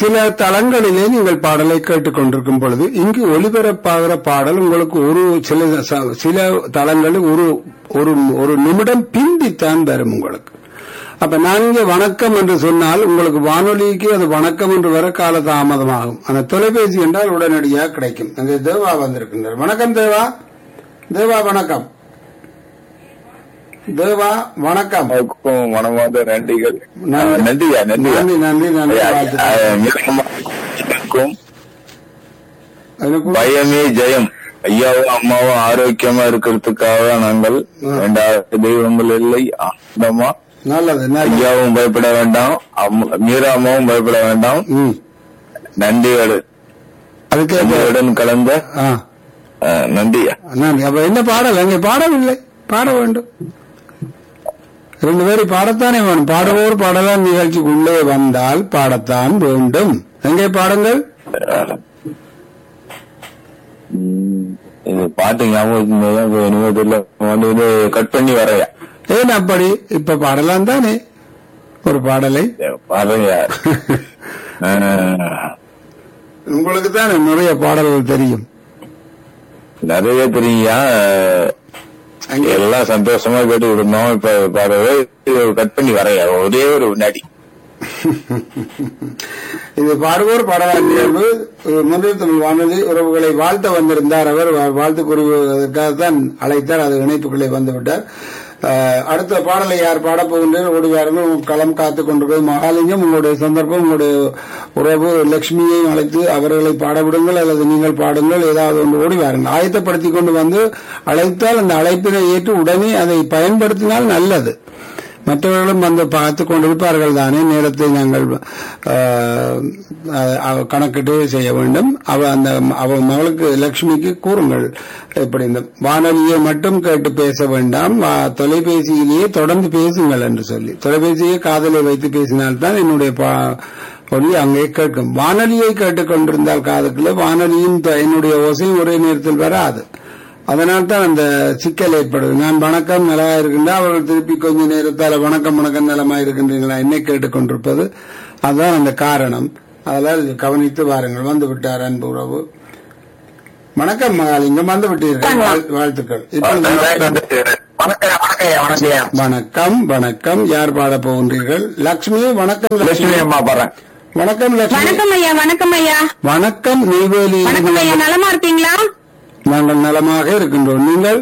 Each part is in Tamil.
சில தளங்களிலே நீங்கள் பாடலை கேட்டுக்கொண்டிருக்கும் பொழுது இங்கு ஒலிபரப்பாகிற பாடல் உங்களுக்கு ஒரு சில ச- சில தளங்களில் ஒரு ஒரு ஒரு நிமிடம் பிந்தித்தான் வரும் உங்களுக்கு அப்ப நான் இங்கே வணக்கம் என்று சொன்னால் உங்களுக்கு வானொலிக்கு அது வணக்கம் என்று வர கால தாமதமாகும் அந்த தொலைபேசி என்றால் உடனடியாக கிடைக்கும் அங்கே தேவா வந்திருக்கின்றார் வணக்கம் தேவா தேவா வணக்கம் தேவா வணக்கம் அவருக்கும் மனமார்ந்த நன்றிகள் நன்றி. ஆ, நன்றியா நன்றியா நன்றி நன்றி நன்றி ஐயா, வாழ்த்துக்கள். ஆ, மிகவும் எனக்கு பயமே ஜெயம் ஐயாவும் அம்மாவும் ஆரோக்கியமா இருக்கிறதுக்காக நாங்கள் ரெண்டாவது தெய்வங்கள் இல்லை ஆனந்தமா நல்லது நல்லது ஐயாவும் பயப்பட வேண்டாம் அம்மா- மீரா அம்மாவும் பயப்பட வேண்டாம் ம் நன்றியோடு அதுக்கே நன்றியுடன் கலந்த ஆ ஆ, நன்றியா நான் அப்ப என்ன பாடல் அங்கே பாடவில்லை பாட வேண்டும் ரெண்டு பேரும் பாடத்தானே வேணும் பாடுவோர் பாடலாம் நிகழ்ச்சிக்குள்ளே வந்தால் பாடத்தான் வேண்டும் எங்கே பாடுங்கள் ம், இது பாட்டு ஞாபகம் இனிமேல் வந்து இது கட் பண்ணி வரையா ஏன் அப்படி இப்ப பாடலாம் தானே ஒரு பாடலை பாருங்க ஆ, உங்களுக்கு தானே நிறைய பாடல்கள் தெரியும் நிறைய தெரியா அங்கே எல்லாம் சந்தோஷமா கேட்டு இருந்தோம் இப்ப பாரு கட் பண்ணி வரையா ஒரே ஒரு நடி இது பாடுவோர் பாடலாம் நிகழ்வு முதல் தமிழ் வானொலி உறவுகளை வாழ்த்த வந்திருந்தார் அவர் வா- வாழ்த்து கூறுவதற்காகத்தான் அழைத்தார் அது இணைப்புகளை வந்துவிட்டார் அஹ், அடுத்த பாடலை யார் பாடப் போகின்றனர் ஓடி வாருங்கள் உங்கள் களம் காத்துக் கொண்டிருக்கிறது மகாலிங்கம் உங்களுடைய சந்தர்ப்பம் உங்களுடைய உறவு லட்சுமியையும் அழைத்து அவர்களை பாடவிடுங்கள் அல்லது நீங்கள் பாடுங்கள் ஏதாவது ஒன்று ஓடி வாருங்கள் ஆயத்தப்படுத்திக் கொண்டு வந்து அழைத்தால் அந்த அழைப்பினை ஏற்று உடனே அதை பயன்படுத்தினால் நல்லது மற்றவர்களும் வந்து பார்த்து கொண்டிருப்பார்கள் தானே நேரத்தை நாங்கள் ஆஹ், அஹ், கணக்கிட்டு செய்ய வேண்டும் அவ அந்த அவ மகளுக்கு லட்சுமிக்கு கூறுங்கள் இப்படி இந்த வானொலியை மட்டும் கேட்டு பேச வேண்டாம் வா- தொலைபேசியிலேயே தொடர்ந்து பேசுங்கள் என்று சொல்லி தொலைபேசியை காதலை வைத்து பேசினால்தான் என்னுடைய பா- ஒலி அங்கே கேட்கும் வானொலியை கேட்டுக்கொண்டிருந்தால் காதுக்குள்ள வானொலியின் த- என்னுடைய ஓசை ஒரே நேரத்தில் வராது அதனால் தான் அந்த சிக்கல் ஏற்படுது நான் வணக்கம் நலமா இருக்கின்றா அவர்கள் திருப்பி கொஞ்ச நேரத்தால வணக்கம் வணக்கம் நலமா இருக்கின்றீங்களா என்னை கேட்டுக்கொண்டிருப்பது அதுதான் அந்த காரணம் அதனால் கவனித்து வாருங்கள் வந்து விட்டார் அன்பு உறவு வணக்கம் மகாலிங்கம் வந்து விட்டீர்கள் வாழ்- வாழ்த்துக்கள் இப்பொழுது வணக்கம் வணக்கம் வணக்கம் வணக்கம் யார் பாட போகின்றீர்கள் லட்சுமி வணக்கம் லட்சுமி லட்சுமி அம்மா பாடுறேன் வணக்கம் லட்சுமி வணக்கம் ஐயா வணக்கம் ஐயா வணக்கம் நெய்வேலி வணக்கம் ஐயா நலமா இருக்கீங்களா நாங்கள் நலமாக இருக்கின்றோம் நீங்கள்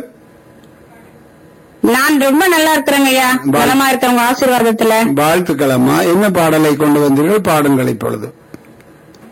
நான் ரொம்ப நல்லா இருக்கிறேங்க ஐயா பா- நலமா இருக்கிறவங்க ஆசீர்வாதத்துல வாழ்த்துக்களம்மா என்ன பாடலை கொண்டு வந்தீர்கள் பாடுங்கள் இப்பொழுது